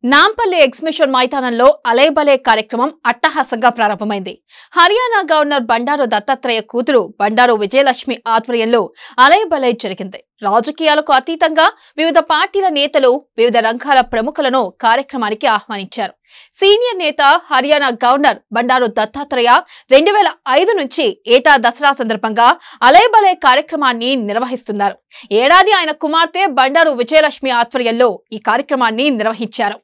Nampally exhibition మైదానంలో అలేబలే కార్యక్రమం అట్టహాసంగా ప్రారంభమైంది హర్యానా గవర్నర్ బండారు దత్తాత్రేయ కూతురు బండారు విజయలక్ష్మి ఆధ్వర్యంలో అలేబలే జరిగింది రాజకీయాలకు అతీతంగా వివిధ పార్టీల నేతలు వివిధ రంగాల ప్రముఖులను కార్యక్రమానికి ఆహ్వానించారు సీనియర్ నేత హర్యానా గవర్నర్ బండారు దత్తాత్రేయ రెండు వేల ఐదు నుంచి ఏటా దసరా సందర్భంగా అలేబలే కార్యక్రమాన్ని నిర్వహిస్తున్నారు ఏడాది ఆయన కుమార్తె బండారు విజయలక్ష్మి ఆధ్వర్యంలో ఈ కార్యక్రమాన్ని నిర్వహించారు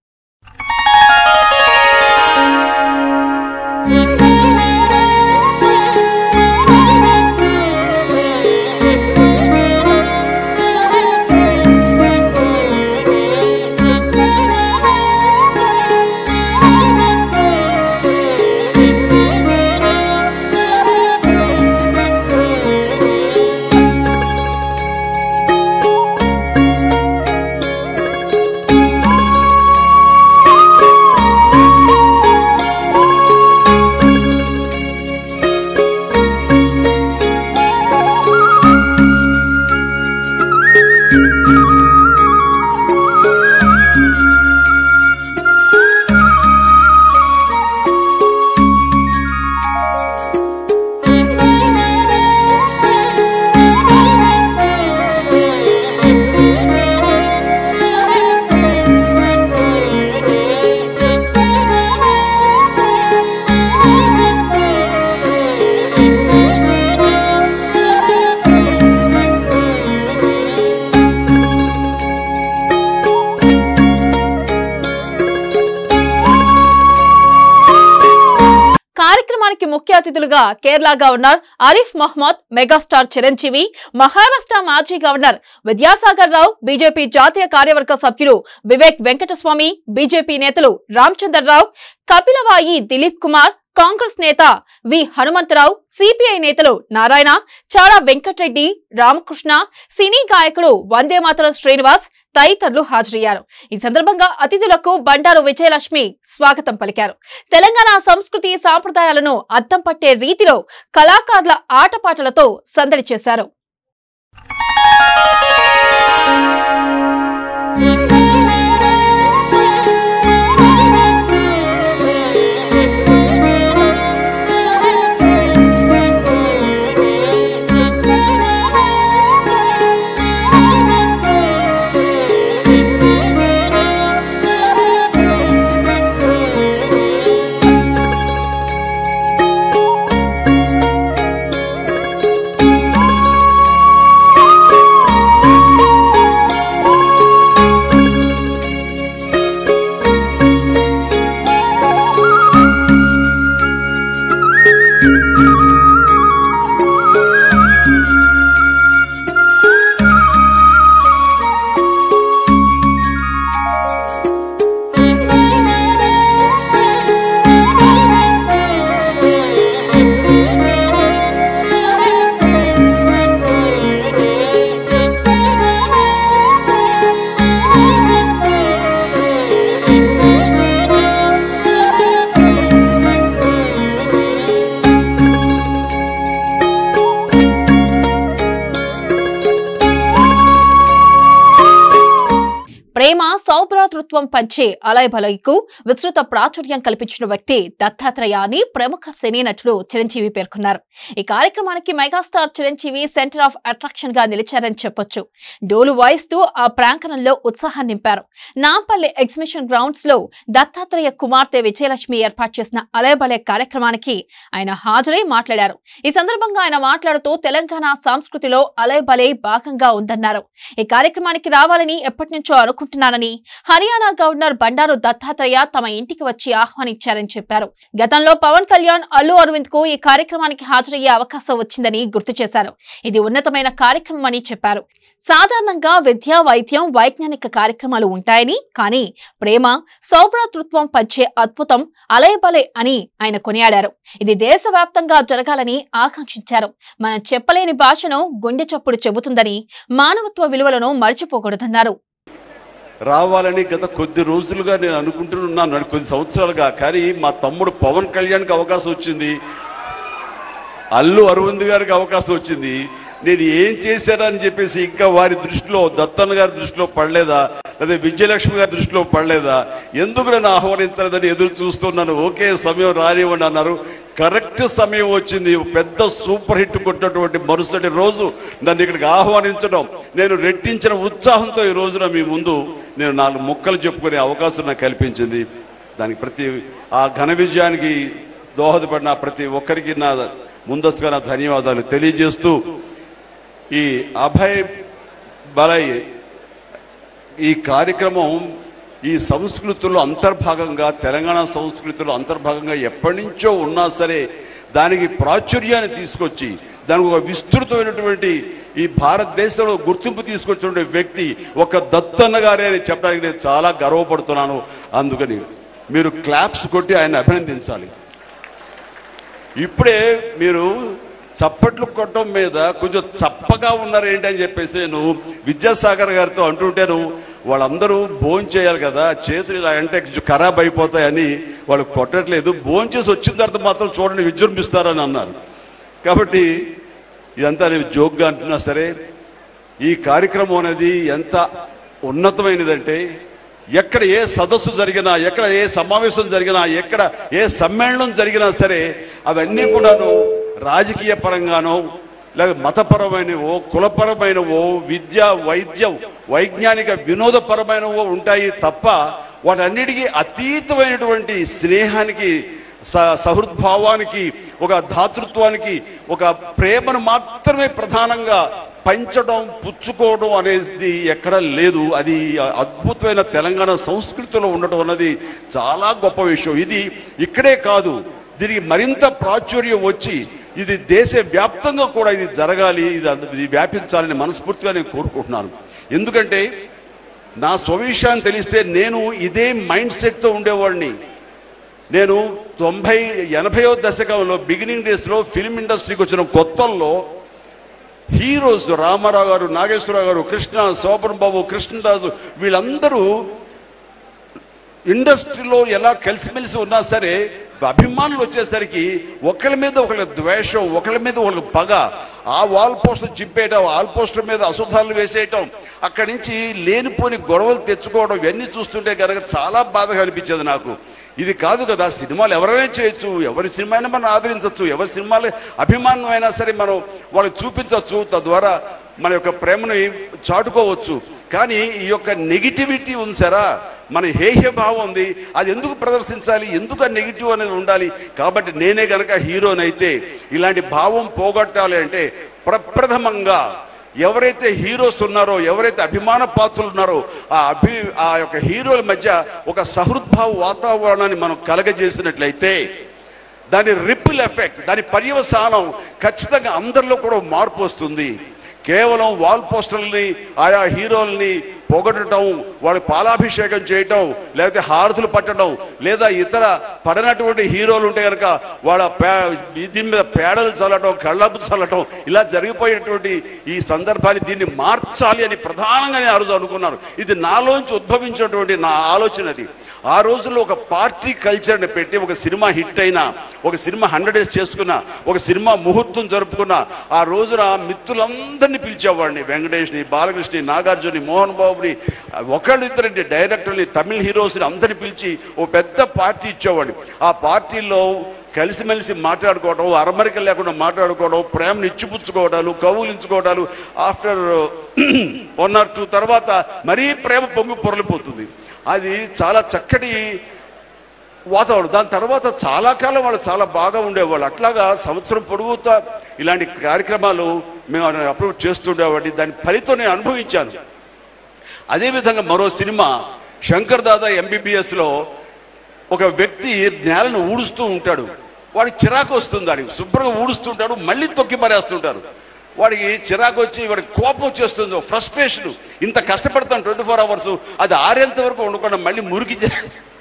కార్యక్రమానికి ముఖ్య అతిథులుగా కేరళ గవర్నర్ ఆరిఫ్ మహ్మద్ మెగాస్టార్ చిరంజీవి మహారాష్ట్ర మాజీ గవర్నర్ విద్యాసాగర్ రావు బీజేపీ జాతీయ కార్యవర్గ సభ్యులు వివేక్ వెంకటస్వామి బీజేపీ నేతలు రామచందర్ రావు కపిలవాయి దిలీప్ కుమార్ కాంగ్రెస్ నేత వి హనుమంతరావు సిపిఐ నేతలు నారాయణ చారా వెంకటరెడ్డి రామకృష్ణ సినీ గాయకుడు వందే మాతరం శ్రీనివాస్ తదితరులు హాజరయ్యారు ఈ సందర్భంగా అతిథులకు బండారు విజయలక్ష్మి స్వాగతం పలికారు తెలంగాణ సంస్కృతి సాంప్రదాయాలను అద్దం పట్టే రీతిలో కళాకారుల ఆటపాటలతో సందడి చేశారు ప్రేమ సౌభ్రాతృత్వం పంచే అలయబలైకు విస్తృత ప్రాచుర్యం కల్పించిన వ్యక్తి దత్తాత్రేయ అని ప్రముఖ సినీ నటుడు చిరంజీవి పేర్కొన్నారు ఈ కార్యక్రమానికి megastar Chiranjeevi centre of attraction గా నిలిచారని చెప్పొచ్చు డోలు వాయిస్తూ ఆ ప్రాంగణంలో ఉత్సాహం నింపారు నాంపల్లి ఎగ్జిబిషన్ గ్రౌండ్స్ లో దత్తాత్రేయ కుమార్తె విజయలక్ష్మి ఏర్పాటు చేసిన అలయబలే కార్యక్రమానికి ఆయన హాజరై మాట్లాడారు ఈ సందర్భంగా ఆయన మాట్లాడుతూ తెలంగాణ సంస్కృతిలో అలయబలే భాగంగా ఉందన్నారు ఈ కార్యక్రమానికి రావాలని ఎప్పటి నుంచో అనుకుంటున్నానని హర్యానా గవర్నర్ బండారు దత్తాత్రేయ తమ ఇంటికి వచ్చి ఆహ్వానించారని చెప్పారు గతంలో పవన్ కళ్యాణ్ అల్లు అరవింద్ కు ఈ కార్యక్రమానికి హాజరయ్యే అవకాశం వచ్చిందని గుర్తు చేశారు ఇది ఉన్నతమైన కార్యక్రమం అని చెప్పారు సాధారణంగా విద్యా వైద్యం వైజ్ఞానిక కార్యక్రమాలు ఉంటాయని కానీ ప్రేమ సౌభ్రాతృత్వం పంచే అద్భుతం అలయబలే అని ఆయన కొనియాడారు ఇది దేశవ్యాప్తంగా జరగాలని ఆకాంక్షించారు మనం చెప్పలేని భాషను గుండె చప్పుడు చెబుతుందని మానవత్వ విలువలను మర్చిపోకూడదన్నారు రావాలని గత కొద్ది రోజులుగా నేను అనుకుంటున్నాను నడు- కొద్ది సంవత్సరాలుగా కానీ మా తమ్ముడు పవన్ కళ్యాణ్కి అవకాశం వచ్చింది అల్లు అరవింద్ గారికి అవకాశం వచ్చింది నేను ఏం చేశానని చెప్పేసి ఇంకా వారి దృష్టిలో దత్తన్న గారి దృష్టిలో పడలేదా లేదా విజయలక్ష్మి గారి దృష్టిలో పడలేదా ఎందుకు నన్ను ఆహ్వానించలేదని ఎదురు చూస్తున్నాను ఓకే సమయం రానివ్వండి అన్నారు కరెక్ట్ సమయం వచ్చింది పెద్ద సూపర్ హిట్ కొట్టినటువంటి మరుసటి రోజు నన్ను ఇక్కడికి ఆహ్వానించడం నేను రెట్టించిన ఉత్సాహంతో ఈ రోజున మీ ముందు నేను నాలుగు ముక్కలు చెప్పుకునే అవకాశం నాకు కల్పించింది దానికి ప్రతి ఆ ఘన విజయానికి దోహదపడిన ప్రతి ఒక్కరికి నా ముందస్తుగా నా ధన్యవాదాలు తెలియజేస్తూ ఈ అభయ్ బలయ్ ఈ కార్యక్రమం ఈ సంస్కృతిలో అంతర్భాగంగా తెలంగాణ సంస్కృతిలో అంతర్భాగంగా ఎప్పటి నుంచో ఉన్నా సరే దానికి ప్రాచుర్యాన్ని తీసుకొచ్చి దానికి ఒక విస్తృతమైనటువంటి ఈ భారతదేశంలో గుర్తింపు తీసుకొచ్చినటువంటి వ్యక్తి ఒక దత్తన్న గారే అని చెప్పడానికి నేను చాలా గర్వపడుతున్నాను అందుకని మీరు క్లాప్స్ కొట్టి ఆయన అభినందించాలి ఇప్పుడే మీరు చప్పట్లు కొట్టడం మీద కొంచెం చప్పగా ఉన్నారు ఏంటి అని చెప్పేసి నేను విద్యాసాగర్ గారితో అంటుంటాను వాళ్ళందరూ భోజనం చేయాలి కదా చేతులు ఇలా అంటే కొంచెం ఖరాబ్ అయిపోతాయని వాళ్ళు కొట్టట్లేదు భోజనం చేసి వచ్చిన తర్వాత మాత్రం చూడండి విజృంభిస్తారని అన్నారు కాబట్టి ఇదంతా నేను జోక్గా అంటున్నా సరే ఈ కార్యక్రమం అనేది ఎంత ఉన్నతమైనదంటే ఎక్కడ ఏ సదస్సు జరిగినా ఎక్కడ ఏ సమావేశం జరిగినా ఎక్కడ ఏ సమ్మేళనం జరిగినా సరే అవన్నీ కూడాను రాజకీయ పరంగానో లేదా మతపరమైనవో కులపరమైనవో విద్య వైద్య వైజ్ఞానిక వినోదపరమైనవో ఉంటాయి తప్ప వాటన్నిటికీ అతీతమైనటువంటి స్నేహానికి స సహృద్భావానికి ఒక ధాతృత్వానికి ఒక ప్రేమను మాత్రమే ప్రధానంగా పంచడం పుచ్చుకోవడం అనేది ఎక్కడ లేదు అది అద్భుతమైన తెలంగాణ సంస్కృతిలో ఉండటం అన్నది చాలా గొప్ప విషయం ఇది ఇక్కడే కాదు దీనికి మరింత ప్రాచుర్యం వచ్చి ఇది దేశ వ్యాప్తంగా కూడా ఇది జరగాలి ఇది అంద- ఇది వ్యాపించాలని మనస్ఫూర్తిగా నేను కోరుకుంటున్నాను ఎందుకంటే నా స్వవిషయాన్ని తెలిస్తే నేను ఇదే మైండ్ సెట్తో ఉండేవాడిని నేను తొంభై ఎనభైవ దశకంలో బిగినింగ్ డేస్లో ఫిల్మ్ ఇండస్ట్రీకి వచ్చిన కొత్తల్లో హీరోస్ రామారావు గారు నాగేశ్వరరావు గారు కృష్ణ శోభన్ బాబు కృష్ణరాజు వీళ్ళందరూ ఇండస్ట్రీలో ఎలా కలిసిమెలిసి ఉన్నా సరే అభిమానులు వచ్చేసరికి ఒకరి మీద ఒకరి ద్వేషం ఒకరి మీద ఒకరి పగ ఆ వాల్ పోస్టర్ చింపేయటం వాల్ పోస్టర్ మీద అశుద్ధాలు వేసేయటం అక్కడి నుంచి లేనిపోని గొడవలు తెచ్చుకోవడం ఇవన్నీ చూస్తుంటే కనుక చాలా బాధగా అనిపించేది నాకు ఇది కాదు కదా సినిమాలు ఎవరైనా చేయొచ్చు ఎవరి సినిమా అయినా మనం ఆదరించవచ్చు ఎవరి సినిమాలు అభిమానం అయినా సరే మనం వాళ్ళకి చూపించవచ్చు తద్వారా మన యొక్క ప్రేమని చాటుకోవచ్చు కానీ ఈ యొక్క నెగిటివిటీ ఉంది సరా మన హేహ్య భావం ఉంది అది ఎందుకు ప్రదర్శించాలి ఎందుకు ఆ నెగిటివ్ అనేది ఉండాలి కాబట్టి నేనే గనక హీరోనైతే ఇలాంటి భావం పోగొట్టాలి అంటే ప్రప్రథమంగా ఎవరైతే హీరోస్ ఉన్నారో ఎవరైతే అభిమాన పాత్రులు ఉన్నారో ఆ అభి ఆ యొక్క హీరోల మధ్య ఒక సహృద్భావ వాతావరణాన్ని మనం కలగజేసినట్లయితే దాని రిపుల్ ఎఫెక్ట్ దాని పర్యవసానం ఖచ్చితంగా అందరిలో కూడా మార్పు వస్తుంది కేవలం వాల్ పోస్టర్లని ఆయా హీరోల్ని పొగడటం వాళ్ళ పాలాభిషేకం చేయటం లేకపోతే హారతులు పట్టడం లేదా ఇతర పడినటువంటి హీరోలు ఉంటే కనుక వాళ్ళ పే దీని మీద పేడలు చల్లటం కళ్ళపు చల్లటం ఇలా జరిగిపోయేటువంటి ఈ సందర్భాన్ని దీన్ని మార్చాలి అని ప్రధానంగా నేను ఆ రోజు అనుకున్నాను ఇది నాలోంచి ఉద్భవించినటువంటి నా ఆలోచన అది ఆ రోజుల్లో ఒక పార్టీ కల్చర్ని పెట్టి ఒక సినిమా హిట్ అయినా ఒక సినిమా హండ్రెడ్ డేస్ చేసుకున్న ఒక సినిమా ముహూర్తం జరుపుకున్న ఆ రోజున మిత్రులందరినీ పిలిచేవాడిని వెంకటేష్ని బాలకృష్ణని నాగార్జుని మోహన్ బాబుని ఒకళ్ళు ఇద్దరండి డైరెక్టర్ని తమిళ హీరోస్ని అందరిని పిలిచి ఓ పెద్ద పార్టీ ఇచ్చేవాడిని ఆ పార్టీలో కలిసిమెలిసి మాట్లాడుకోవడం అరమరిక లేకుండా మాట్లాడుకోవడం ప్రేమను ఇచ్చిపుచ్చుకోవడాలు కవులించుకోవడాలు ఆఫ్టర్ వన్ ఆర్ టూ తర్వాత మరీ ప్రేమ పొంగి పొరలిపోతుంది అది చాలా చక్కటి వాతావరణం దాని తర్వాత చాలా కాలం వాళ్ళు చాలా బాగా ఉండేవాళ్ళు అట్లాగా సంవత్సరం పొడుగుతా ఇలాంటి కార్యక్రమాలు మేము అప్రూవ్ చేస్తుండేవాడిని దాని ఫలితం నేను అనుభవించాను అదేవిధంగా మరో సినిమా శంకర్ దాదా ఎంబీబీఎస్లో ఒక వ్యక్తి నేలను ఊడుస్తూ ఉంటాడు వాడికి చిరాకు వస్తుంది వాడికి శుభ్రంగా ఊడుస్తుంటాడు మళ్ళీ తొక్కి పరేస్తుంటారు వాడికి చిరాకు వచ్చి వాడికి కోపం వచ్చేస్తుంది ఫ్రస్ట్రేషన్ ఇంత కష్టపడతాను ట్వంటీ ఫోర్ అవర్స్ అది ఆరేంత వరకు ఉండకుండా మళ్ళీ మురికి చే-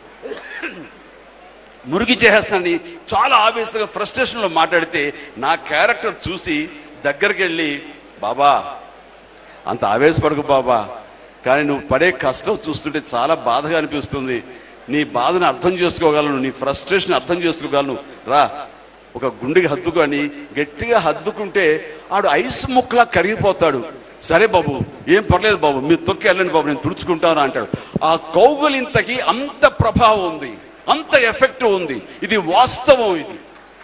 మురికి చేసేస్తానని చాలా ఆవేశంగా ఫ్రస్ట్రేషన్లో మాట్లాడితే నా క్యారెక్టర్ చూసి దగ్గరికి వెళ్ళి బాబా అంత ఆవేశపడకు బాబా కానీ నువ్వు పడే కష్టం చూస్తుంటే చాలా బాధగా అనిపిస్తుంది నీ బాధను అర్థం చేసుకోగలను నీ ఫ్రస్ట్రేషన్ అర్థం చేసుకోగలను రా ఒక గుండెకి హద్దుకొని గట్టిగా హద్దుకుంటే ఆడు ఐస్ ముక్కలా కరిగిపోతాడు సరే బాబు ఏం పర్లేదు బాబు మీరు తొక్కి వెళ్ళండి బాబు నేను తుడుచుకుంటాను అంటాడు ఆ కౌగులింతకి అంత ప్రభావం ఉంది అంత ఎఫెక్ట్ ఉంది ఇది వాస్తవం ఇది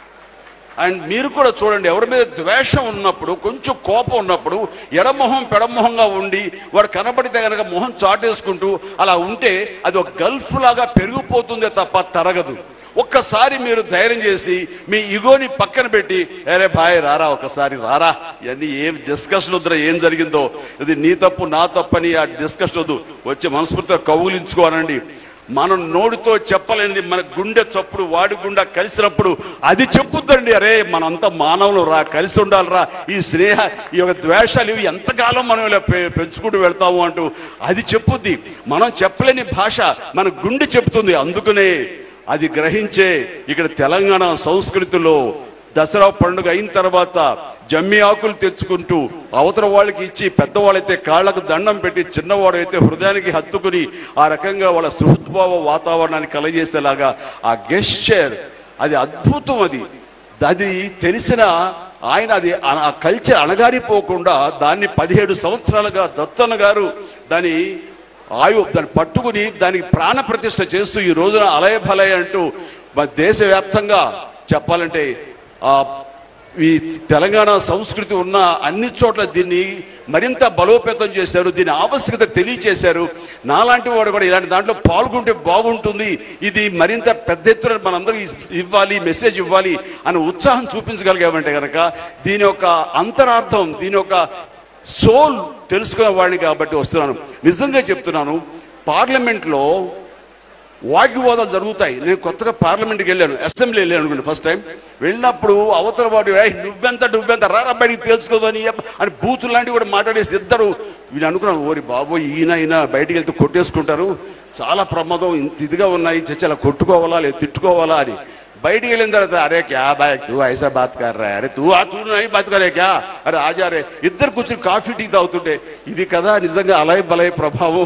అండ్ మీరు కూడా చూడండి ఎవరి మీద ద్వేషం ఉన్నప్పుడు కొంచెం కోపం ఉన్నప్పుడు ఎడమొహం పెడమొహంగా ఉండి వాడు కనబడితే కనుక మొహం చాటేసుకుంటూ అలా ఉంటే అది ఒక గల్ఫ్ లాగా పెరిగిపోతుందే తప్ప తరగదు ఒక్కసారి మీరు ధైర్యం చేసి మీ ఇగోని పక్కన పెట్టి అరే భాయ్ రారా ఒకసారి రారా ఇవన్నీ ఏం డిస్కషన్ వద్దురా ఏం జరిగిందో ఇది నీ తప్పు నా తప్పని ఆ డిస్కషన్ వద్దు వచ్చి మనస్ఫూర్తిగా కౌగులించుకోవాలండి మనం నోటితో చెప్పలేనిది మన గుండె చప్పుడు వాడి గుండె కలిసినప్పుడు అది చెప్పుద్దండి అరే మనంతా మానవులు రా కలిసి ఉండాలిరా ఈ స్నేహ ఈ యొక్క ద్వేషాలు ఇవి ఎంతకాలం మనం ఇలా పె- పెంచుకుంటూ వెళ్తాము అంటూ అది చెప్పుద్ది మనం చెప్పలేని భాష మన గుండె చెప్తుంది అందుకనే అది గ్రహించే ఇక్కడ తెలంగాణ సంస్కృతిలో దసరా పండుగ అయిన తర్వాత జమ్మి ఆకులు తెచ్చుకుంటూ అవతల వాళ్ళకి ఇచ్చి పెద్దవాళ్ళైతే కాళ్ళకు దండం పెట్టి చిన్నవాడు అయితే హృదయానికి హత్తుకుని ఆ రకంగా వాళ్ళ సుహృద్భావ వాతావరణాన్ని కలగజేసేలాగా ఆ గెస్చర్ అది అద్భుతం అది అది తెలిసిన ఆయన అది ఆ- ఆ కల్చర్ అణగారిపోకుండా దాన్ని పదిహేడు సంవత్సరాలుగా దత్తన్న గారు దాని ఆయు దాన్ని పట్టుకుని దానికి ప్రాణ ప్రతిష్ఠ చేస్తూ ఈ రోజున అలయ భలయ అంటూ మన దేశవ్యాప్తంగా చెప్పాలంటే ఆ ఈ తెలంగాణ సంస్కృతి ఉన్న అన్ని చోట్ల దీన్ని మరింత బలోపేతం చేశారు దీని ఆవశ్యకత తెలియచేశారు నాలాంటి వాడు కూడా ఇలాంటి దాంట్లో పాల్గొంటే బాగుంటుంది ఇది మరింత పెద్ద ఎత్తున మనందరూ ఇవ్వాలి మెసేజ్ ఇవ్వాలి అని ఉత్సాహం చూపించగలిగామంటే కనుక దీని యొక్క అంతరార్థం దీని యొక్క సోల్ తెలుసుకునే వాడిని కాబట్టి వస్తున్నాను నిజంగా చెప్తున్నాను పార్లమెంట్లో వాగ్వివాదాలు జరుగుతాయి నేను కొత్తగా పార్లమెంట్కి వెళ్ళాను అసెంబ్లీ వెళ్ళాను అనుకోండి ఫస్ట్ టైం వెళ్ళినప్పుడు అవతల వాడు "ఏయ్, నువ్వెంత నువ్వెంత రారా బయటికి తెలుసుకోదని అని బూతులు లాంటివి కూడా మాట్లాడేసి ఇద్దరు వీళ్ళు అనుకున్నాను ఓరి బాబోయ్ ఈయన ఈయన బయటికి వెళ్తే కొట్టేసుకుంటారు చాలా ప్రమాదం ఇంత ఇదిగా ఉన్నాయి చచ్చి అలా కొట్టుకోవాలా లేదా తిట్టుకోవాలా అని బయటికి వెళ్ళిన తర్వాత అరే క్యా బాయ్ తూ ఐసా బాత్ కర్ రా అరే తూ ఆ తూ నై బాత్ కరే క్యా అరే ఆజా రే ఇద్దరు కూర్చొని కాఫీ టీ తాగుతుంటే ఇది కదా నిజంగా అలయ్ బలయ్ ప్రభావం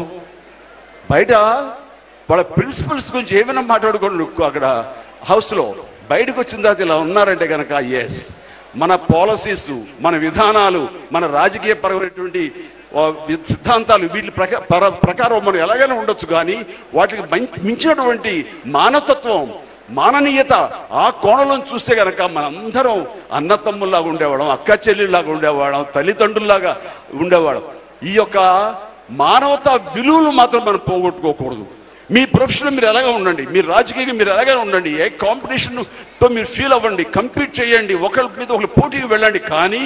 బయట వాళ్ళ ప్రిన్సిపల్స్ గురించి ఏమైనా మాట్లాడుకోండి అక్కడ హౌస్లో బయటకు వచ్చిన తర్వాత ఇలా ఉన్నారంటే కనుక ఎస్ మన పాలసీస్ మన విధానాలు మన రాజకీయ పరమైనటువంటి ఆ, వి- సిద్ధాంతాలు వీటి ప్రక పర- ప్రకారం మనం ఎలాగైనా ఉండొచ్చు కానీ వాటికి మం- మించినటువంటి మానవతత్వం మాననీయత ఆ కోణంలో చూస్తే గనక మనందరం అన్నతమ్ముల్లాగా ఉండేవాళ్ళం అక్క చెల్లెళ్ళలాగా ఉండేవాళ్ళం తల్లిదండ్రుల్లాగా ఉండేవాళ్ళం ఈ యొక్క మానవతా విలువలు మాత్రం మనం పోగొట్టుకోకూడదు మీ ప్రొఫెషన్ మీరు ఎలాగా ఉండండి మీరు రాజకీయంగా మీరు ఎలాగే ఉండండి ఏ కాంపిటీషన్ తో మీరు ఫీల్ అవ్వండి కంపీట్ చేయండి ఒకరి మీద ఒకరు పోటీకి వెళ్ళండి కానీ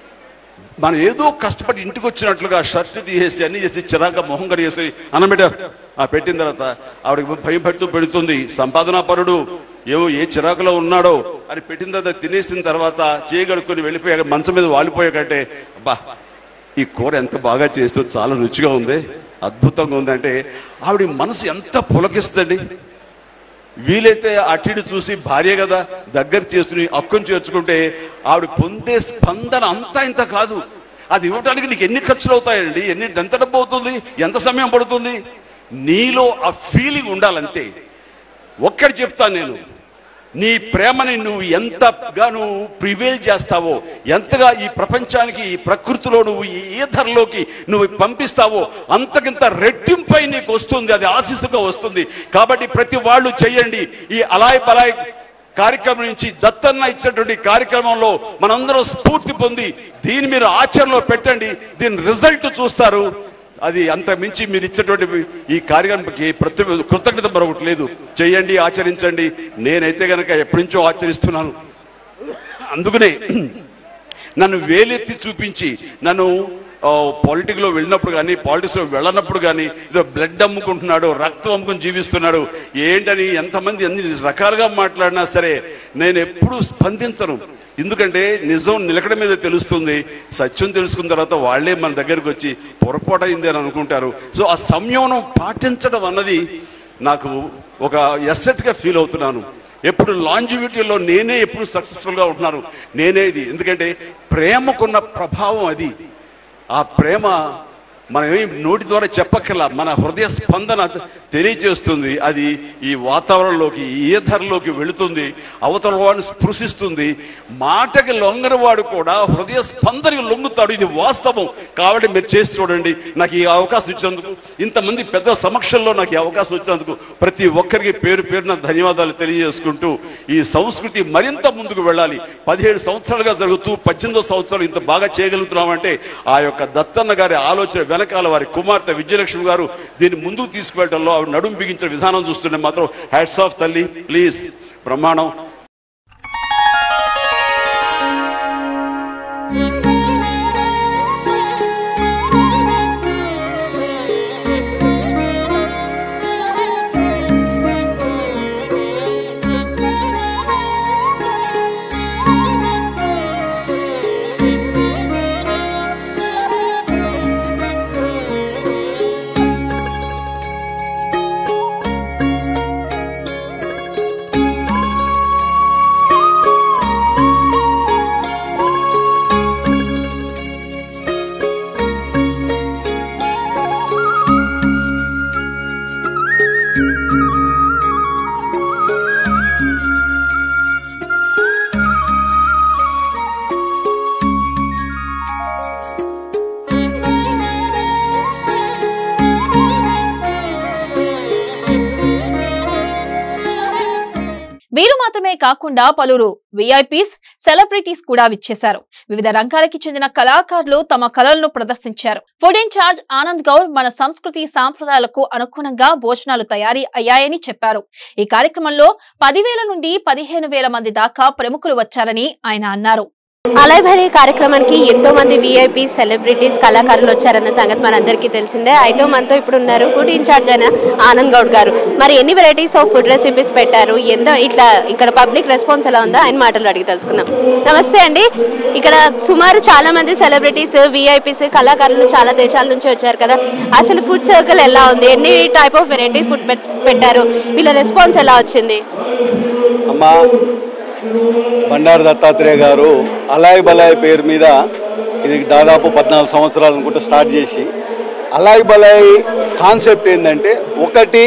మనం ఏదో కష్టపడి ఇంటికి వచ్చినట్లుగా షర్ట్ తీసేసి అన్ని చేసి చిరాక మొహం కడిగేసి అన్నమిట ఆ పెట్టిన తర్వాత ఆవిడకి భయం పెడుతూ పెడుతుంది సంపాదనా పరుడు ఏవో ఏ చిరాకులో ఉన్నాడో అని పెట్టిన తర్వాత తినేసిన తర్వాత చేయగడుకొని వెళ్ళిపోయాక మంచం మీద వాలిపోయాకంటే అబ్బా ఈ కూర ఎంత బాగా చేస్తూ చాలా రుచిగా ఉంది అద్భుతంగా ఉంది అంటే ఆవిడ మనసు ఎంత పులకిస్తుంది వీలైతే అటిడు చూసి భార్య కదా దగ్గర చేసుకుని అక్కుని చేర్చుకుంటే ఆవిడ పొందే స్పందన అంతా ఇంత కాదు అది ఇవ్వడానికి నీకు ఎన్ని ఖర్చులు అవుతాయండి ఎన్ని ఎంత డబ్బు అవుతుంది ఎంత సమయం పడుతుంది నీలో ఆ ఫీలింగ్ ఉండాలంతే ఒక్కటి చెప్తాను నేను నీ ప్రేమని నువ్వు ఎంతగా నువ్వు ప్రివేల్ చేస్తావో ఎంతగా ఈ ప్రపంచానికి ఈ ప్రకృతిలో నువ్వు ఈ ఈధర్లోకి నువ్వు పంపిస్తావో అంతకింత రెట్టింపై నీకు వస్తుంది అది ఆశిస్తుగా వస్తుంది కాబట్టి ప్రతి వాళ్ళు చెయ్యండి ఈ అలాయ్ బలాయ్ కార్యక్రమం నుంచి దత్తన్న ఇచ్చినటువంటి కార్యక్రమంలో మనందరం స్ఫూర్తి పొంది దీన్ని మీరు ఆచరణలో పెట్టండి దీని రిజల్ట్ చూస్తారు అది అంత మించి మీరు ఇచ్చినటువంటి ఈ కార్యక్రమానికి ప్రతి కృతజ్ఞత మరొకటి లేదు చేయండి ఆచరించండి నేనైతే గనక ఎప్పటి నుంచో ఆచరిస్తున్నాను అందుకనే నన్ను వేలెత్తి చూపించి నన్ను పాలిటిక్లో వెళ్ళినప్పుడు కానీ పాలిటిక్స్లో వెళ్ళనప్పుడు కానీ ఏదో బ్లడ్ అమ్ముకుంటున్నాడు రక్తం అమ్ముకుని జీవిస్తున్నాడు ఏంటని ఎంతమంది ఎన్ని రకాలుగా మాట్లాడినా సరే నేను ఎప్పుడూ స్పందించను ఎందుకంటే నిజం నిలకడ మీద తెలుస్తుంది సత్యం తెలుసుకున్న తర్వాత వాళ్ళే మన దగ్గరకు వచ్చి పొరపాటు అయింది అని అనుకుంటారు సో ఆ సంయమనం పాటించడం అన్నది నాకు ఒక ఎసెట్గా ఫీల్ అవుతున్నాను ఎప్పుడు లాంజివిటీలో నేనే ఎప్పుడు సక్సెస్ఫుల్గా ఉంటున్నాను నేనే ఇది ఎందుకంటే ప్రేమకున్న ప్రభావం అది ఆ ప్రేమ మనం ఏం నోటి ద్వారా చెప్పక్కర్లా మన హృదయ స్పందన తెలియజేస్తుంది అది ఈ వాతావరణంలోకి ఈ ఈధర్లోకి వెళుతుంది అవతల వాడిని స్పృశిస్తుంది మాటకి లొంగని వాడు కూడా హృదయ స్పందనకి లొంగుతాడు ఇది వాస్తవం కాబట్టి మీరు చేసి చూడండి నాకు ఈ అవకాశం ఇచ్చినందుకు ఇంతమంది పెద్ద సమక్షంలో నాకు ఈ అవకాశం ఇచ్చినందుకు ప్రతి ఒక్కరికి పేరు పేరున ధన్యవాదాలు తెలియజేసుకుంటూ ఈ సంస్కృతి మరింత ముందుకు వెళ్ళాలి పదిహేడు సంవత్సరాలుగా జరుగుతూ పద్దెనిమిదో సంవత్సరాలు ఇంత బాగా చేయగలుగుతున్నామంటే ఆ యొక్క దత్తన్న గారి ఆలోచన వెనకాల వారి కుమార్తె విజయలక్ష్మి గారు దీన్ని ముందుకు తీసుకువెళ్ళడంలో ఆవిడ నడుము బిగించిన విధానం చూస్తుంటే మాత్రం హ్యాట్స్ ఆఫ్ తల్లి ప్లీజ్ బ్రహ్మాండం వీరు మాత్రమే కాకుండా పలువురు విఐపీస్ సెలబ్రిటీస్ కూడా విచ్చేశారు వివిధ రంగాలకి చెందిన కళాకారులు తమ కళలను ప్రదర్శించారు ఫుడ్ ఇన్ఛార్జ్ ఆనంద్ గౌర్ మన సంస్కృతి సాంప్రదాయాలకు అనుగుణంగా భోజనాలు తయారీ అయ్యాయని చెప్పారు ఈ కార్యక్రమంలో పదివేల నుండి పదిహేను వేల మంది దాకా ప్రముఖులు వచ్చారని ఆయన అన్నారు అలైభరి కార్యక్రమానికి ఎంతో మంది విఐపి సెలబ్రిటీస్ కళాకారులు వచ్చారన్న సంగతి మనందరికీ తెలిసిందే అయితే మనతో ఇప్పుడు ఉన్నారు ఫుడ్ ఇన్ఛార్జ్ అయిన ఆనంద్ గౌడ్ గారు మరి ఎన్ని వెరైటీస్ ఆఫ్ ఫుడ్ రెసిపీస్ పెట్టారు ఎంతో ఇట్లా ఇక్కడ పబ్లిక్ రెస్పాన్స్ ఎలా ఉందో ఆయన మాటలు అడిగి తెలుసుకుందాం నమస్తే అండి ఇక్కడ సుమారు చాలా మంది సెలబ్రిటీస్ విఐపీస్ కళాకారులు చాలా దేశాల నుంచి వచ్చారు కదా అసలు ఫుడ్ సర్కిల్ ఎలా ఉంది ఎన్ని టైప్ ఆఫ్ వెరైటీ ఫుడ్ పెట్టారు వీళ్ళ రెస్పాన్స్ ఎలా వచ్చింది అమ్మ బండారు దత్తాత్రేయ గారు అలాయ్ బలాయ్ పేరు మీద ఇది దాదాపు పద్నాలుగు సంవత్సరాలు అనుకుంటే స్టార్ట్ చేసి అలాయ్ బలాయ్ కాన్సెప్ట్ ఏంటంటే ఒకటి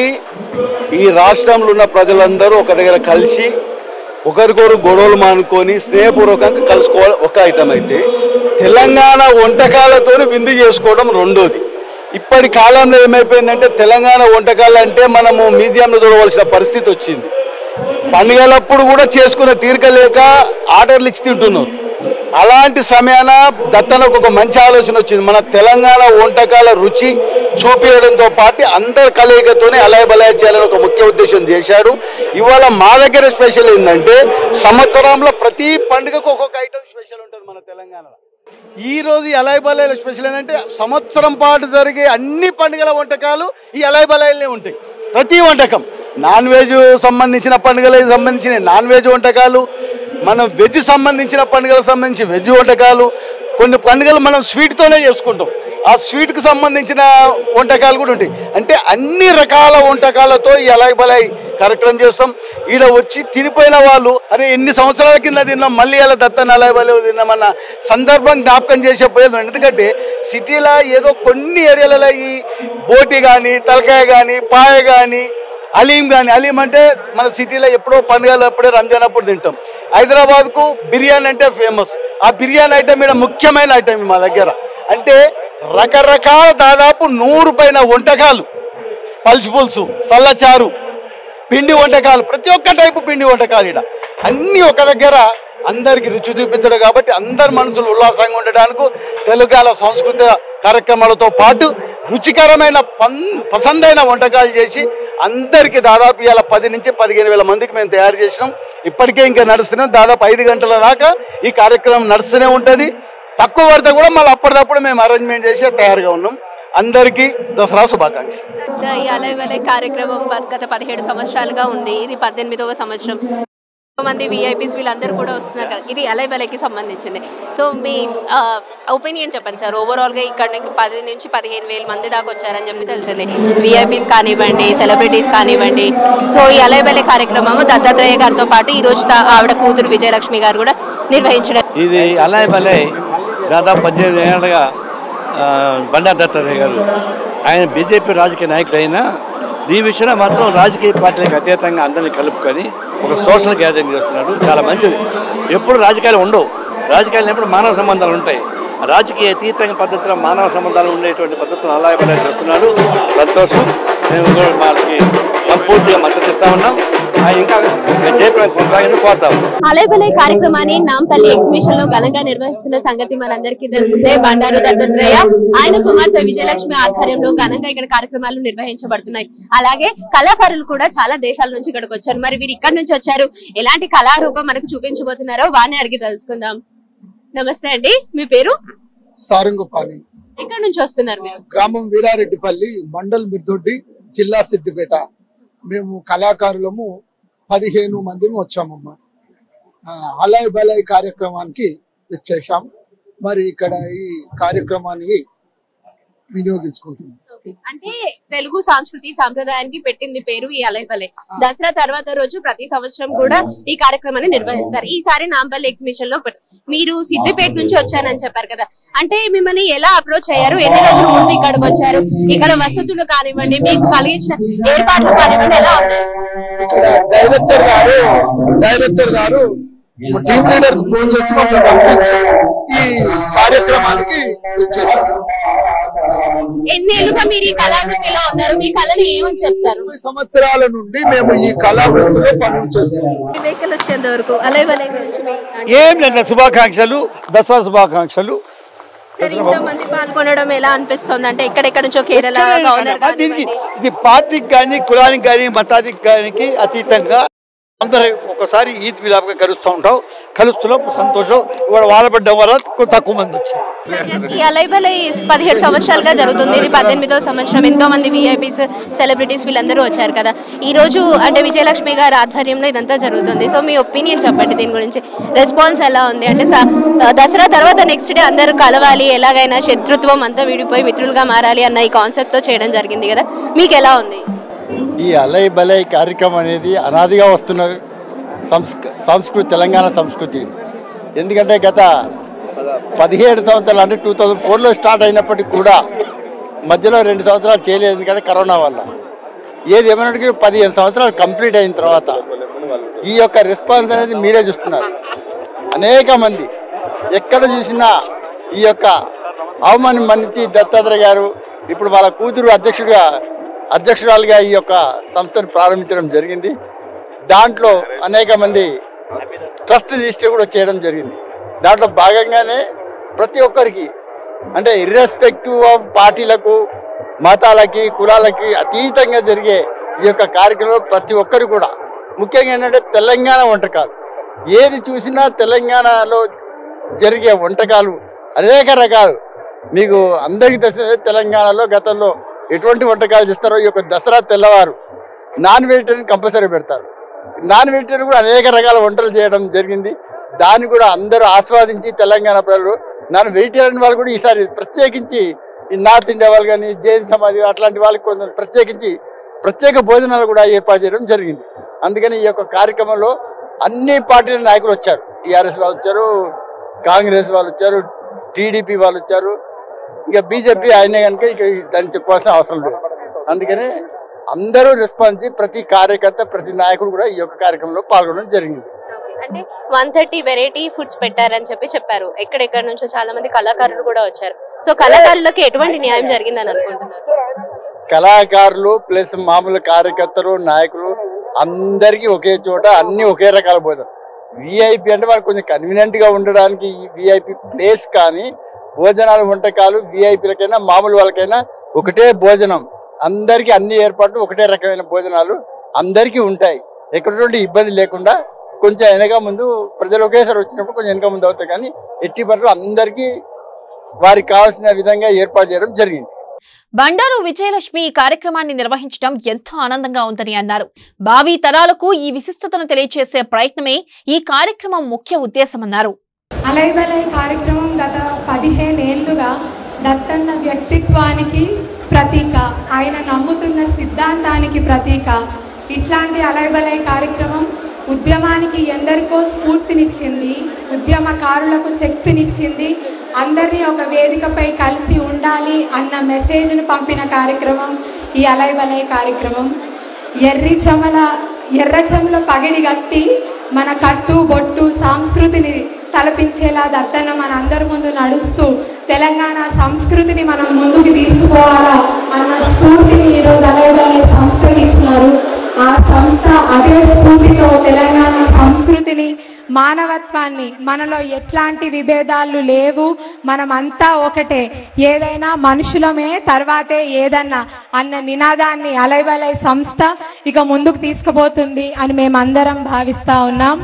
ఈ రాష్ట్రంలో ఉన్న ప్రజలందరూ ఒక దగ్గర కలిసి ఒకరికొరు గొడవలు మానుకొని స్నేహపూర్వకంగా కలుసుకోవడం ఒక ఐటమ్ అయితే తెలంగాణ వంటకాలతో విందు చేసుకోవడం రెండోది ఇప్పటి కాలంలో ఏమైపోయిందంటే తెలంగాణ వంటకాలు అంటే మనము మ్యూజియంలో చూడవలసిన పరిస్థితి వచ్చింది పండుగలప్పుడు కూడా చేసుకునే తీరిక లేక ఆర్డర్లు ఇచ్చి తింటున్నారు అలాంటి సమయాన దత్తనకు ఒక మంచి ఆలోచన వచ్చింది మన తెలంగాణ వంటకాల రుచి చూపించడంతో పాటు అందరి కలయికతోనే అలాయ బలాయ చేయాలని ఒక ముఖ్య ఉద్దేశం చేశాడు ఇవాళ మా దగ్గర స్పెషల్ ఏంటంటే సంవత్సరంలో ప్రతి పండుగకు ఒక్కొక్క ఐటమ్ స్పెషల్ ఉంటుంది మన తెలంగాణలో ఈ రోజు ఈ అలాయ్ బలాయిల స్పెషల్ ఏంటంటే సంవత్సరం పాటు జరిగే అన్ని పండుగల వంటకాలు ఈ అలాయ్ బలాయిలనే ఉంటాయి ప్రతి వంటకం నాన్ వెజ్ సంబంధించిన పండుగలకు సంబంధించిన నాన్ వెజ్ వంటకాలు మనం వెజ్ సంబంధించిన పండుగలకు సంబంధించి వెజ్ వంటకాలు కొన్ని పండుగలు మనం స్వీట్తోనే చేసుకుంటాం ఆ స్వీట్కి సంబంధించిన వంటకాలు కూడా ఉంటాయి అంటే అన్ని రకాల వంటకాలతో ఈ అలాయ్ బలాయ్ కార్యక్రమం చేస్తాం ఈడ వచ్చి తినిపోయిన వాళ్ళు అరే ఎన్ని సంవత్సరాల కింద తిన్నాం మళ్ళీ అలా దత్తన్ అలాయ్ బలాయ్ తిన్నామన్న సందర్భం జ్ఞాపకం చేసే పోయేది ఎందుకంటే సిటీలో ఏదో కొన్ని ఏరియాలలో ఈ బోటి కానీ తలకాయ కానీ పాయ కానీ అలీం కానీ అలీం అంటే మన సిటీలో ఎప్పుడో పండుగలు అప్పుడే రంజాన్ అప్పుడు తింటాం హైదరాబాద్కు బిర్యానీ అంటే ఫేమస్ ఆ బిర్యానీ ఐటమ్ ఇక్కడ ముఖ్యమైన ఐటమ్ మా దగ్గర అంటే రకరకాల దాదాపు నూరు పైన వంటకాలు పల్చి పులుసు సల్లచారు పిండి వంటకాలు ప్రతి ఒక్క టైపు పిండి వంటకాలు ఇక్కడ అన్ని ఒక దగ్గర అందరికి రుచి చూపించడం కాబట్టి అందరి మనసులు ఉల్లాసంగా ఉండడానికి తెలుగాల సంస్కృత కార్యక్రమాలతో పాటు రుచికరమైన పన్ పసందైన వంటకాలు చేసి అందరికీ దాదాపు ఇవాళ పది నుంచి పదిహేను వేల మందికి మేము తయారు చేసినాం ఇప్పటికే ఇంకా నడుస్తున్నాం దాదాపు ఐదు గంటల దాకా ఈ కార్యక్రమం నడుస్తూనే ఉంటుంది తక్కువ పడితే కూడా మళ్ళీ అప్పటికప్పుడు మేము అరేంజ్మెంట్ చేసి తయారుగా ఉన్నాం అందరికీ దసరా శుభాకాంక్షలు సో ఈ అలై వలై కార్యక్రమం గత పదిహేడు సంవత్సరాలుగా ఉంది ఇది పద్దెనిమిదవ సంవత్సరం ఎంతో మంది విఐపీస్ వీళ్ళందరూ కూడా వస్తున్నారు కదా ఇది అలై వలైకి సంబంధించింది సో మీ ఒపీనియన్ చెప్పండి సార్ ఓవరాల్గా ఇక్కడ నుంచి పది నుంచి పదిహేను వేల మంది దాకా వచ్చారని చెప్పి తెలిసింది విఐపీస్ కానివ్వండి సెలబ్రిటీస్ కానివ్వండి సో ఈ అలై వలై కార్యక్రమం దత్తాత్రేయ గారితో పాటు ఈ రోజు తా- ఆవిడ కూతురు విజయలక్ష్మి గారు కూడా నిర్వహించడం ఇది అలాయ్ బలై దాదాపు పద్దెనిమిది ఏళ్ళగా ఆ, బండారు దత్తాత్రేయ గారు ఆయన బీజేపీ రాజకీయ నాయకుడు అయినా ఈ విషయంలో మాత్రం రాజకీయ పార్టీలకు అతీతంగా అందరినీ కలుపుకొని ఒక సోషల్ గ్యాదరింగ్ చేస్తున్నాడు చాలా మంచిది ఎప్పుడు రాజకీయాలు ఉండవు రాజకీయాలు ఎప్పుడు మానవ సంబంధాలు ఉంటాయి రాజకీయ అతీతంగా పద్ధతిలో మానవ సంబంధాలు ఉండేటువంటి పద్ధతులు అలా ఇలా చేస్తున్నాడు సంతోషం మేము కూడా వాళ్ళకి సంపూర్తిగా మద్దతు ఇస్తా ఉన్నాం ఆయన ఇంకా జయప్రదం కొనసాగించి కోరుతాం అలేబలే కార్యక్రమాన్ని నాంపల్లి ఎగ్జిబిషన్ లో ఘనంగా నిర్వహిస్తున్న సంగతి మనందరికీ తెలిసిందే బండారు దత్తాత్రేయ ఆయన కుమార్తె విజయలక్ష్మి ఆధ్వర్యంలో ఘనంగా ఇక్కడ కార్యక్రమాలు నిర్వహించబడుతున్నాయి అలాగే కళాకారులు కూడా చాలా దేశాల నుంచి ఇక్కడికి వచ్చారు మరి వీరు ఇక్కడ నుంచి వచ్చారు ఎలాంటి కళారూపం మనకు చూపించబోతున్నారో వారిని అడిగి తెలుసుకుందాం నమస్తే అండి మీ పేరు సారంగపాణి ఎక్కడి నుంచి వస్తున్నారు మీరు గ్రామం వీరారెడ్డిపల్లి మండల్ మిర్దొడ్డి జిల్లా సిద్దిపేట మేము కళాకారులము పదిహేను మందిని వచ్చామమ్మా ఆ, అలాయ్ బలాయ్ కార్యక్రమానికి వచ్చేసాం మరి ఇక్కడ ఈ కార్యక్రమాన్ని వినియోగించుకుంటున్నాం అంటే తెలుగు సంస్కృతి సాంప్రదాయానికి పెట్టింది పేరు ఈ అలైపలే దసరా తర్వాత రోజు ప్రతి సంవత్సరం కూడా ఈ కార్యక్రమాన్ని నిర్వహిస్తారు ఈసారి నాంపల్లి ఎగ్జిబిషన్ లో పెట్- మీరు సిద్దిపేట నుంచి వచ్చారని చెప్పారు కదా అంటే మిమ్మల్ని ఎలా అప్రోచ్ అయ్యారు ఎన్ని రోజుల ముందు ఇక్కడికి వచ్చారు ఇక్కడ వసతులు కానివ్వండి మీకు కలిగించిన ఏర్పాట్లు కానివ్వండి ఎలా ఉన్నాయి ఇక్కడ డైరెక్టర్ గారు డైరెక్టర్ గారు టీమ్ లీడర్ కు ఫోన్ చేసి మమ్మల్ని పంపించి ఈ కార్యక్రమానికి వచ్చేసాం ఎన్నేళ్లుగా మీరు ఈ కళావృత్తిలో ఉన్నారు మీ కళని ఏమని చెప్తారు ఇరవై సంవత్సరాల నుండి మేము ఈ కళా వృత్తిలో పనులు చేస్తున్నాం వెహికల్ వచ్చేంత వరకు అలైవలే గురించి మీ ఏం లేదు శుభాకాంక్షలు దసరా శుభాకాంక్షలు సరే ఇంతమంది పాల్గొనడం ఎలా అనిపిస్తుంది అంటే ఎక్కడెక్కడ నుంచో కేరళ గవర్నర్ దీనికి కానివ్వండి. ఇది పార్టీకి కానీ కులానికి కానీ మతానికి కానీ అతీతంగా అందరూ ఒక్కసారి ఈద్ మిలాప్గా కలుస్తూ ఉంటాం కలుస్తున్నాం సంతోషం ఇవాళ వాడబడ్డం వల్ల కొ- తక్కువ మంది వచ్చారు ఈ అలైబలై పదిహేడు సంవత్సరాలుగా జరుగుతుంది ఇది పద్దెనిమిదో సంవత్సరం ఎంతో మంది విఐపీస్ సెలబ్రిటీస్ వీళ్ళందరూ వచ్చారు కదా ఈ రోజు అంటే విజయలక్ష్మి గారి ఆధ్వర్యంలో ఇదంతా జరుగుతుంది సో మీ ఒపీనియన్ చెప్పండి దీని గురించి రెస్పాన్స్ ఎలా ఉంది అంటే స- దసరా తర్వాత నెక్స్ట్ డే అందరూ కలవాలి ఎలాగైనా శత్రుత్వం అంతా విడిపోయి మిత్రులుగా మారాలి అన్న ఈ కాన్సెప్ట్ తో చేయడం జరిగింది కదా మీకు ఎలా ఉంది ఈ అలయ్ బలయ్ కార్యక్రమం అనేది అనాదిగా వస్తున్న సంస్క సంస్కృతి తెలంగాణ సంస్కృతి ఎందుకంటే గత పదిహేడు సంవత్సరాలు అంటే టూ థౌజండ్ ఫోర్లో స్టార్ట్ అయినప్పటికీ కూడా మధ్యలో రెండు సంవత్సరాలు చేయలేదు ఎందుకంటే కరోనా వల్ల ఏది ఏమైనప్పటికీ పదిహేను సంవత్సరాలు కంప్లీట్ అయిన తర్వాత ఈ యొక్క రెస్పాన్స్ అనేది మీరే చూస్తున్నారు అనేక మంది ఎక్కడ చూసినా ఈ యొక్క అవమానం మన్నించి దత్తాత్రేయ గారు ఇప్పుడు వాళ్ళ కూతురు అధ్యక్షుడిగా అధ్యక్షురాలుగా ఈ యొక్క సంస్థను ప్రారంభించడం జరిగింది దాంట్లో అనేక మంది ట్రస్ట్ రిజిస్టర్ కూడా చేయడం జరిగింది దాంట్లో భాగంగానే ప్రతి ఒక్కరికి అంటే ఇర్రెస్పెక్టివ్ ఆఫ్ పార్టీలకు మతాలకి కులాలకి అతీతంగా జరిగే ఈ యొక్క కార్యక్రమంలో ప్రతి ఒక్కరు కూడా ముఖ్యంగా ఏంటంటే తెలంగాణ వంటకాలు ఏది చూసినా తెలంగాణలో జరిగే వంటకాలు అనేక రకాలు మీకు అందరికీ తెలిసిన తెలంగాణలో గతంలో ఎటువంటి వంటకాలు చేస్తారో ఈ యొక్క దసరా తెల్లవారు నాన్ వెజిటేరియన్ కంపల్సరీ పెడతారు నాన్ వెజిటేరియన్ కూడా అనేక రకాల వంటలు చేయడం జరిగింది దాన్ని కూడా అందరూ ఆస్వాదించి తెలంగాణ ప్రజలు నాన్ వెజిటేరియన్ వాళ్ళు కూడా ఈసారి ప్రత్యేకించి ఈ నార్త్ ఇండియా వాళ్ళు కానీ జైన్ సమాజ్ అట్లాంటి వాళ్ళకి కొంచెం ప్రత్యేకించి ప్రత్యేక భోజనాలు కూడా ఏర్పాటు చేయడం జరిగింది అందుకని ఈ యొక్క కార్యక్రమంలో అన్ని పార్టీల నాయకులు వచ్చారు టీఆర్ఎస్ వాళ్ళు వచ్చారు కాంగ్రెస్ వాళ్ళు వచ్చారు టీడీపీ వాళ్ళు వచ్చారు ఇక బీజేపీ ఆయనే కనుక ఇక దాన్ని చెప్పాల్సిన అవసరం లేదు అందుకని అందరూ రెస్పాన్స్ చేసి ప్రతి కార్యకర్త ప్రతి నాయకుడు కూడా ఈ యొక్క కార్యక్రమంలో పాల్గొనడం జరిగింది అంటే వన్ థర్టీ వెరైటీ ఫుడ్స్ పెట్టారని చెప్పి చెప్పారు ఎక్కడెక్కడ నుంచో చాలా మంది కళాకారులు కూడా వచ్చారు సో కళాకారులకి ఎటువంటి న్యాయం జరిగిందని అనుకుంటున్నారు కళాకారులు ప్లస్ మామూలు కార్యకర్తలు నాయకులు అందరికీ ఒకే చోట అన్ని ఒకే రకాల భోజనం విఐపి అంటే వాళ్ళకి కొంచెం కన్వీనియంట్ గా ఉండడానికి ఈ విఐపి ప్లేస్ కానీ భోజనాలు వంటకాలు విఐపీలకైనా మామూలు వాళ్ళకైనా ఒకటే భోజనం అందరికీ అన్ని ఏర్పాట్లు ఒకటే రకమైన భోజనాలు అందరికీ ఉంటాయి ఎక్కడటువంటి ఇబ్బంది లేకుండా కొంచెం వెనక ముందు ప్రజలు ఒకేసారి వచ్చినప్పుడు కొంచెం వెనక ముందు అవుతాయి కానీ ఎట్టి పనులు అందరికీ వారికి కావాల్సిన విధంగా ఏర్పాటు చేయడం జరిగింది బండారు విజయలక్ష్మి ఈ కార్యక్రమాన్ని నిర్వహించడం ఎంతో ఆనందంగా ఉందని అన్నారు భావి తరాలకు ఈ విశిష్టతను తెలియజేసే ప్రయత్నమే ఈ కార్యక్రమం ముఖ్య ఉద్దేశమన్నారు అలైబలై కార్యక్రమం గత పదిహేనేళ్లుగా దత్తన్న వ్యక్తిత్వానికి ప్రతీక ఆయన నమ్ముతున్న సిద్ధాంతానికి ప్రతీక ఇట్లాంటి అలైబలై కార్యక్రమం ఉద్యమానికి ఎందరికో స్ఫూర్తినిచ్చింది ఉద్యమకారులకు శక్తినిచ్చింది అందరినీ ఒక వేదికపై కలిసి ఉండాలి అన్న మెసేజ్ను పంపిన కార్యక్రమం ఈ అలై వలై కార్యక్రమం ఎర్రి చెమల ఎర్ర చెమల పగిడి గట్టి మన కట్టు బొట్టు సంస్కృతిని తలపించేలా దత్తన్న మన అందరి ముందు నడుస్తూ తెలంగాణ సంస్కృతిని మనం ముందుకు తీసుకుపోవాలా అన్న స్ఫూర్తిని ఈరోజు అలైవలై సంస్థకి ఇచ్చినారు ఆ సంస్థ అదే స్ఫూర్తితో తెలంగాణ సంస్కృతిని మానవత్వాన్ని మనలో ఎట్లాంటి విభేదాలు లేవు మనమంతా ఒకటే ఏదైనా మనుషులమే తర్వాతే ఏదన్నా అన్న నినాదాన్ని అలైవలై సంస్థ ఇక ముందుకు తీసుకుపోతుంది అని మేమందరం భావిస్తా ఉన్నాం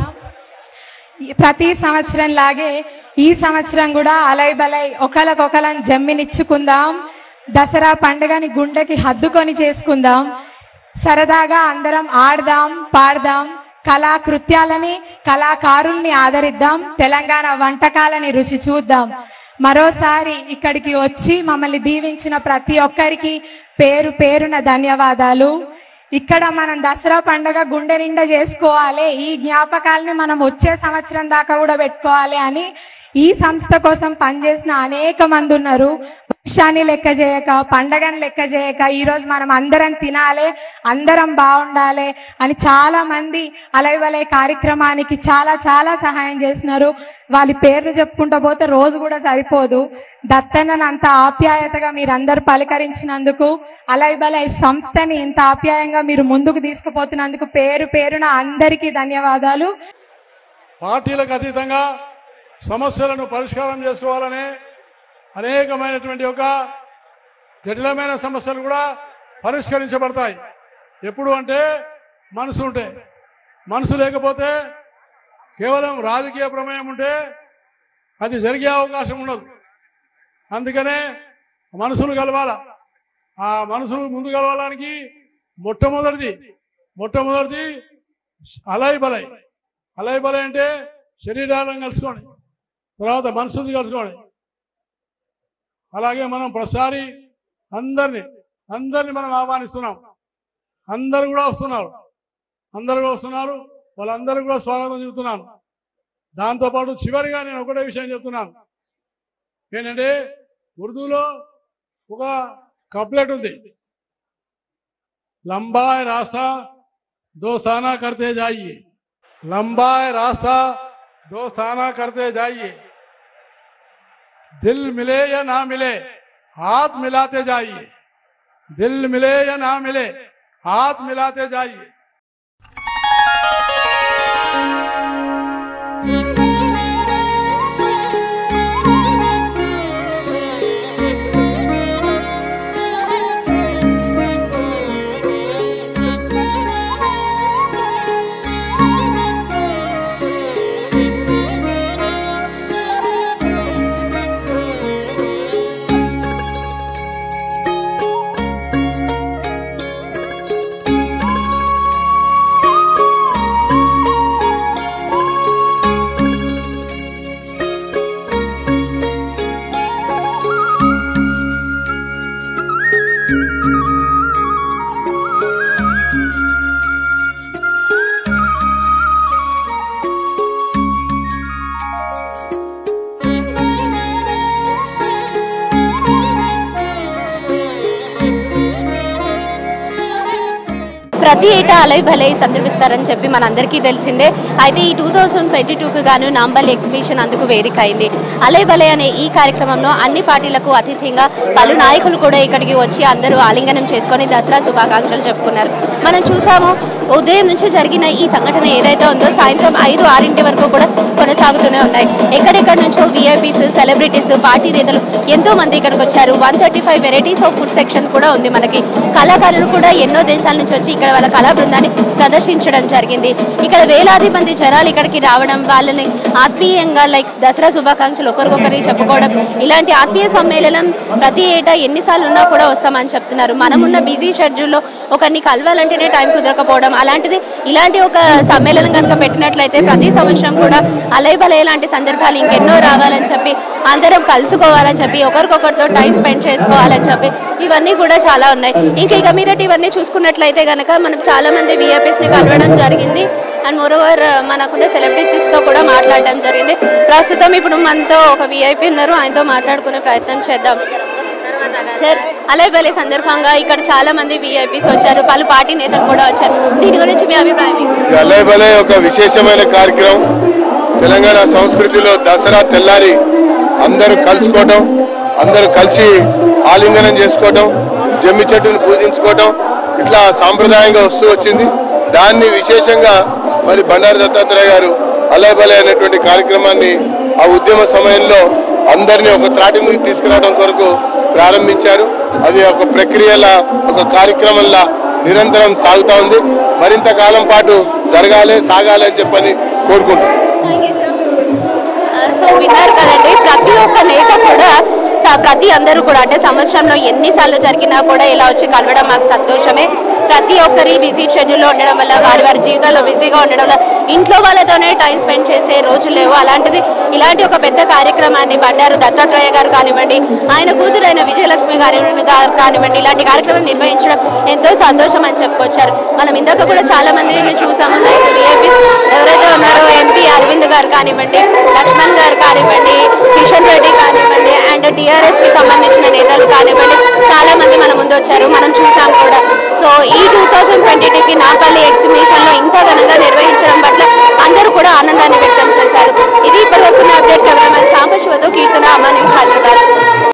ఈ ప్రతి సంవత్సరం లాగే ఈ సంవత్సరం కూడా అలై బలై ఒకరికొకరం జమ్మినిచ్చుకుందాం దసరా పండుగని గుండెకి హద్దుకొని చేసుకుందాం సరదాగా అందరం ఆడదాం పాడదాం కళాకృత్యాలని కళాకారుల్ని ఆదరిద్దాం తెలంగాణ వంటకాలని రుచి చూద్దాం మరోసారి ఇక్కడికి వచ్చి మమ్మల్ని దీవించిన ప్రతి ఒక్కరికి పేరు పేరున ధన్యవాదాలు ఇక్కడ మనం దసరా పండుగ గుండె నిండా చేసుకోవాలి ఈ జ్ఞాపకాలని మనం వచ్చే సంవత్సరం దాకా కూడా పెట్టుకోవాలి అని ఈ సంస్థ కోసం పనిచేసిన అనేక మంది ఉన్నారు వర్షాన్ని లెక్క చేయక పండగని లెక్క చేయక ఈరోజు మనం అందరం తినాలి అందరం బాగుండాలి అని చాలా మంది అలైవలై కార్యక్రమానికి చాలా చాలా సహాయం చేసినారు వాళ్ళ పేర్లు చెప్పుకుంటూ పోతే రోజు కూడా సరిపోదు దత్తన్నను అంత ఆప్యాయతగా మీరందరూ పలకరించినందుకు అలైబలై సంస్థని ఇంత ఆప్యాయంగా మీరు ముందుకు తీసుకుపోతున్నందుకు పేరు పేరున అందరికీ ధన్యవాదాలు పార్టీలకు అతీతంగా సమస్యలను పరిష్కారం చేసుకోవాలనే అనేకమైనటువంటి ఒక జటిలమైన సమస్యలు కూడా పరిష్కరించబడతాయి ఎప్పుడు అంటే మనసు ఉంటే మనసు లేకపోతే కేవలం రాజకీయ ప్రమేయం ఉంటే అది జరిగే అవకాశం ఉండదు అందుకనే మనసులు కలవాల ఆ మనసులు ముందు కలవడానికి మొట్టమొదటిది మొట్టమొదటిది అలై బలై అలై బలై అంటే శరీరాలను కలుసుకోండి తర్వాత మనసుని కలుసుకోండి అలాగే మనం ప్రతిసారి అందరినీ అందరినీ మనం ఆహ్వానిస్తున్నాం అందరు కూడా వస్తున్నారు అందరు కూడా వస్తున్నారు వాళ్ళందరూ కూడా స్వాగతం చెబుతున్నాను దాంతోపాటు చివరిగా నేను ఒకటే విషయం చెప్తున్నాను ఏంటంటే ఉర్దూలో ఒక కప్లెట్ ఉంది లంబాయ్ రాస్తా దోస్తానా కర్తే జాయియే लंबा है रास्ता दोस्ताना करते जाइए दिल मिले या ना मिले हाथ मिलाते जाइए दिल मिले या ना मिले हाथ मिलाते जाइए ప్రతి ఏటా అలై భలై సందర్భిస్తారని చెప్పి మనందరికీ తెలిసిందే అయితే ఈ టూ థౌజండ్ ట్వంటీ టూకి గాను నాంబల్ ఎగ్జిబిషన్ అందుకు వేదిక అయింది అలై భలై అనే ఈ కార్యక్రమంలో అన్ని పార్టీలకు అతిథ్యంగా పలు నాయకులు కూడా ఇక్కడికి వచ్చి అందరూ ఆలింగనం చేసుకొని దసరా శుభాకాంక్షలు చెప్పుకున్నారు మనం చూసాము ఉదయం నుంచి జరిగిన ఈ సంఘటన ఏదైతే ఉందో సాయంత్రం ఐదు ఆరింటి వరకు కూడా కొనసాగుతూనే ఉన్నాయి ఎక్కడెక్కడ నుంచో విఐపీస్ సెలబ్రిటీస్ పార్టీ నేతలు ఎంతో మంది ఇక్కడికి వచ్చారు one thirty five varieties of food section కూడా ఉంది మనకి కళాకారులు కూడా ఎన్నో దేశాల నుంచి వచ్చి ఇక్కడ వాళ్ళ కళా బృందాన్ని ప్రదర్శించడం జరిగింది ఇక్కడ వేలాది మంది జనాలు ఇక్కడికి రావడం వాళ్ళని ఆత్మీయంగా లైక్ దసరా శుభాకాంక్షలు ఒకరికొకరికి చెప్పుకోవడం ఇలాంటి ఆత్మీయ సమ్మేళనం ప్రతి ఏటా ఎన్నిసార్లు ఉన్నా కూడా వస్తామని చెప్తున్నారు మనమున్న బిజీ షెడ్యూల్లో ఒకరిని కలవాలంటేనే టైం కుదరకపోవడం అలాంటిది ఇలాంటి ఒక సమ్మేళనం కనుక పెట్టినట్లయితే ప్రతి సంవత్సరం కూడా అలై బలై లాంటి సందర్భాలు ఇంకెన్నో రావాలని చెప్పి అందరం కలుసుకోవాలని చెప్పి ఒకరికొకరితో టైం స్పెండ్ చేసుకోవాలని చెప్పి ఇవన్నీ కూడా చాలా ఉన్నాయి ఇంకా ఇక మీదటి ఇవన్నీ చూసుకున్నట్లయితే గనక మనం చాలా మంది విఐపీస్ ని కలవడం జరిగింది అండ్ మోరోవర్ మనకున్న సెలబ్రిటీస్ తో కూడా మాట్లాడడం జరిగింది ప్రస్తుతం ఇప్పుడు మనతో ఒక విఐపి ఉన్నారు ఆయనతో మాట్లాడుకునే ప్రయత్నం చేద్దాం సార్ అలైబలి సందర్భంగా ఇక్కడ చాలా మంది విఐపీస్ వచ్చారు పలు పార్టీ నేతలు కూడా వచ్చారు దీని గురించి మీ అభిప్రాయం ఏంటి? ఈ అల్లై బలై ఒక విశేషమైన కార్యక్రమం తెలంగాణ సంస్కృతిలో దసరా తెల్లారి అందరూ కలుసుకోవటం అందరూ కలిసి ఆలింగనం చేసుకోవటం జమ్మి చెట్టును పూజించుకోవటం ఇట్లా సాంప్రదాయంగా వస్తూ వచ్చింది దాన్ని విశేషంగా మరి బండారు దత్తాత్రేయ గారు అల్లై బలై అనేటువంటి కార్యక్రమాన్ని ఆ ఉద్యమ సమయంలో అందరినీ ఒక త్రాటి మీదకి తీసుకురావడం కొరకు ప్రారంభించారు అది ఒక ప్రక్రియలా ఒక కార్యక్రమంలా నిరంతరం సాగుతా ఉంది మరింత కాలం పాటు జరగాలి సాగాలి అని చెప్పని కోరుకుంటున్నాం ఆ, సో విన్నారు కదండి ప్రతి ఒక్క నేత కూడా స- ప్రతి అందరూ కూడా అంటే సంవత్సరంలో ఎన్నిసార్లు జరిగినా కూడా ఇలా వచ్చి కలవడం మాకు సంతోషమే ప్రతి ఒక్కరి బిజీ షెడ్యూల్లో ఉండడం వల్ల వారి వారి జీవితాల్లో బిజీగా ఉండడం వల్ల ఇంట్లో వాళ్ళతోనే టైం స్పెండ్ చేసే రోజులు లేవు అలాంటిది ఇలాంటి ఒక పెద్ద కార్యక్రమాన్ని బండారు దత్తాత్రేయ గారు కానివ్వండి ఆయన కూతురైన విజయలక్ష్మి గారి గారు కానివ్వండి ఇలాంటి కార్యక్రమం నిర్వహించడం ఎంతో సంతోషం అని చెప్పుకొచ్చారు మనం ఇందాక కూడా చాలా మందిని చూసాము లైక్ విఐపీస్ ఎవరైతే ఉన్నారో ఎంపీ అరవింద్ గారు కానివ్వండి లక్ష్మణ్ గారు కానివ్వండి కిషన్ రెడ్డి కానివ్వండి అండ్ టిఆర్ఎస్ కి సంబంధించిన నేతలు కానివ్వండి చాలా మంది మన ముందు వచ్చారు మనం చూసాం కూడా సో ఈ టూ థౌజండ్ ట్వంటీ టూకి నాపల్లి ఎగ్జిబిషన్ లో ఇంకా ఘనంగా నిర్వహించారు